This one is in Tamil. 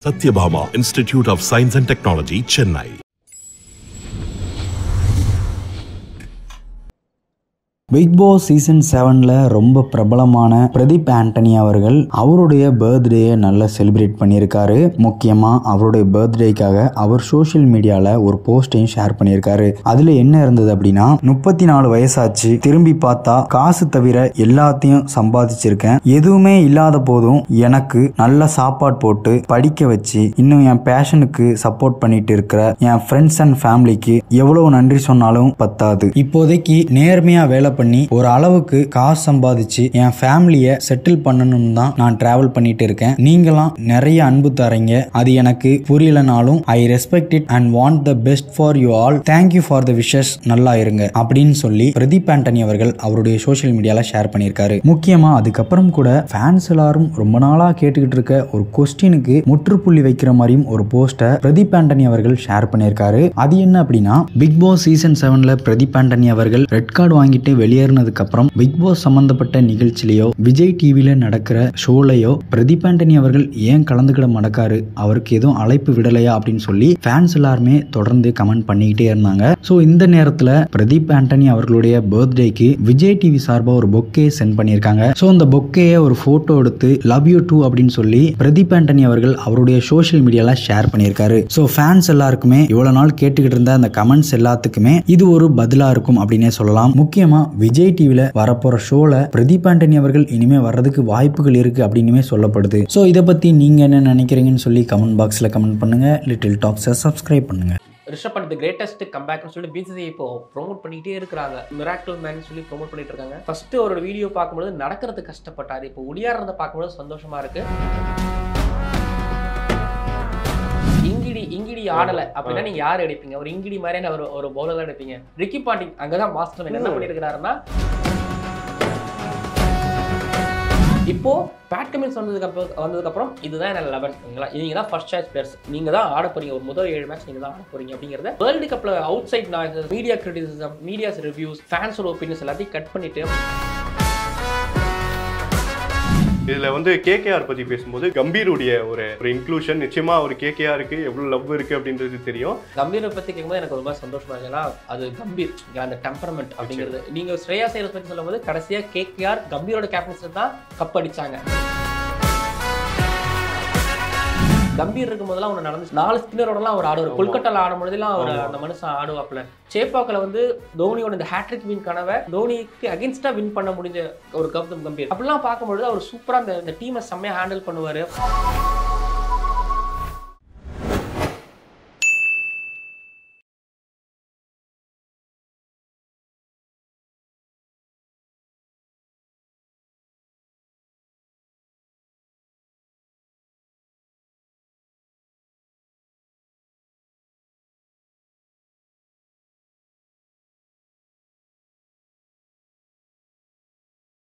Satyabhama Institute of Science and Technology, Chennai. Bigg Boss season செவனில் ரொம்ப பிரபலமான பிரதீப் ஆண்டனி அவர்கள் அவருடைய பர்த்டேயை நல்லா செலிப்ரேட் பண்ணியிருக்காரு முக்கியமாக அவருடைய பர்த்டேக்காக அவர் சோஷியல் மீடியாவில் ஒரு போஸ்டையும் ஷேர் பண்ணியிருக்காரு அதில் என்ன இருந்தது அப்படின்னா முப்பத்தி நாலு வயசாச்சு திரும்பி பார்த்தா காசு தவிர எல்லாத்தையும் சம்பாதிச்சிருக்கேன் எதுவுமே இல்லாத போதும் எனக்கு நல்ல சாப்பாடு போட்டு படிக்க வச்சு இன்னும் என் பேஷனுக்கு சப்போர்ட் பண்ணிட்டு இருக்கிற என் ஃப்ரெண்ட்ஸ் அண்ட் ஃபேமிலிக்கு எவ்வளவு நன்றி சொன்னாலும் பத்தாது இப்போதைக்கு நேர்மையா வேலை பண்ணி ஒரு அளவுக்கு காசு சம்பாதிச்சு என் ஃபேமிலியை செட்டில் பண்ணணும்னு தான் நான் டிராவல் பண்ணிட்டு இருக்கேன் நீங்களாம் நிறைய அன்பு தரீங்க அது எனக்கு புரியலனாலும் I respect it and want the best for you all thank you for the wishes நல்லா இருங்க அப்படின்னு சொல்லி பிரதீப் ஆண்டனி அவர்கள் அவருடைய சோஷியல் மீடியால ஷேர் பண்ணியிருக்காரு முக்கியமா அதுக்கப்புறம் கூட ஃபேன்ஸ் எல்லாரும் ரொம்ப நாளா கேட்டுக்கிட்டு இருக்க ஒரு கொஸ்டினுக்கு முற்றுப்புள்ளி வைக்கிற மாதிரியும் ஒரு போஸ்டை பிரதீப் ஆண்டனி அவர்கள் ஷேர் பண்ணியிருக்காரு அது என்ன அப்படின்னா பிக் பாஸ் சீசன் செவன்ல பிரதீப் ஆண்டனி அவர்கள் ரெட் கார்டு வாங்கிட்டு வெளியேறினதுக்கு அப்புறம் பிக் பாஸ் சம்பந்தப்பட்ட நிகழ்ச்சியிலையோ விஜய் டிவில நடக்கிற ஷோலையோ பிரதீப் ஆண்டனி அவர்கள் ஏன் கலந்துக்கிட மடக்காரு அவருக்கு எதுவும் அழைப்பு விடலையா அப்படின்னு சொல்லி ஃபேன்ஸ் எல்லாருமே தொடர்ந்து கமெண்ட் பண்ணிக்கிட்டே இருந்தாங்க ஸோ இந்த நேரத்தில் பிரதீப் ஆண்டனி அவர்களுடைய பர்த்டேக்கு விஜய் டிவி சார்பாக ஒரு பொக்கே சென்ட் பண்ணியிருக்காங்க ஸோ அந்த பொக்கேயை ஒரு ஃபோட்டோ எடுத்து லவ் யூ டூ அப்படின்னு சொல்லி பிரதீப் ஆண்டனி அவர்கள் அவருடைய சோஷியல் மீடியால ஷேர் பண்ணியிருக்காரு ஸோ ஃபேன்ஸ் எல்லாருக்குமே இவ்வளவு நாள் கேட்டுக்கிட்டு இருந்த அந்த கமெண்ட்ஸ் எல்லாத்துக்குமே இது ஒரு பதிலா இருக்கும் அப்படின்னே சொல்லலாம் முக்கியமா விஜய் டிவில வரப்போற ஷோல பிரதீப் ஆண்டனி அவர்கள் இனிமே வர்றதுக்கு வாய்ப்புகள் இருக்கு அப்படின்னுமே சொல்லப்படுது ஸோ இதை பத்தி நீங்க என்ன நினைக்கிறீங்கன்னு சொல்லி கமெண்ட் பாக்ஸ்ல கமெண்ட் பண்ணுங்க லிட்டில் டாக்ஸை சப்ஸ்கிரைப் பண்ணுங்க ரிஷப் பண்ண கிரேட்டஸ்ட் கம்பேக்னு சொல்லி பிசிசி இப்போ ப்ரோமோட் பண்ணிக்கிட்டே இருக்கிறாங்க மிராக்கிள் மேன் சொல்லி ப்ரோமோட் பண்ணிட்டு இருக்காங்க ஃபர்ஸ்ட் அவரோட வீடியோ பார்க்கும்போது நடக்கிறது கஷ்டப்பட்டாரு இப்போ ஒடியாடுறத பார்க்கும்போது சந்தோஷமா இருக்கு இங்கிடி இங்கிடி ஆடல அப்படின்னா நீங்க யார் எடுப்பீங்க ஒரு இங்கிடி மாதிரியான ஒரு ஒரு பவுலர் தான் எடுப்பீங்க ரிக்கி பாண்டிங் அங்கதான் மாஸ்டர் என்ன பண்ணிருக்கிறாருன்னா இப்போ பேட் கமின்ஸ் வந்ததுக்கு அப்புறம் வந்ததுக்கு அப்புறம் இதுதான் என்ன லெவன் நீங்க தான் ஃபர்ஸ்ட் சாய்ஸ் பிளேயர்ஸ் நீங்க தான் ஆட போறீங்க ஒரு முதல் ஏழு மேட்ச் நீங்க தான் ஆட போறீங்க அப்படிங்கறத வேர்ல்டு கப்ல outside media criticism medias reviews ஃபேன்ஸோட ஒப்பீனியன்ஸ் எல்லாத்தையும் கட் பண்ணிட்டு இதுல வந்து கேகேஆர் பத்தி பேசும்போது கம்பீருடைய ஒரு ஒரு இன்க்ளூஷன் நிச்சயமா ஒரு கேகேஆருக்கு எவ்வளவு லவ் இருக்கு அப்படின்றது தெரியும் கம்பீரை பத்தி கேட்கும்போது எனக்கு ரொம்ப சந்தோஷமா இருக்கு ஏன்னா அது கம்பீர் அந்த டெம்பரமெண்ட் அப்படிங்கிறது நீங்க ஸ்ரேயா சேரஸ் பத்தி சொல்லும்போது கடைசியா கேகேஆர் கம்பீரோட கேப்டன்சி தான் கப் அடிச்சாங்க கம்பீர் இருக்கும் போதெல்லாம் ஒன்று நடந்துச்சு நாலு ஸ்பின்னரோடலாம் அவர் ஆடுவார் கொல்கட்டால ஆடும் பொழுதெல்லாம் அவர் அந்த மனுஷன் ஆடுவாப்ல சேப்பாக்கில் வந்து தோனியோட இந்த ஹேட்ரிக் வின் கனவை தோனிக்கு அகேன்ஸ்டா வின் பண்ண முடிஞ்ச ஒரு கௌதம் கம்பீர் அப்படிலாம் பார்க்கும்பொழுது அவர் சூப்பரா அந்த இந்த டீமை செம்மையா ஹேண்டில் பண்ணுவாரு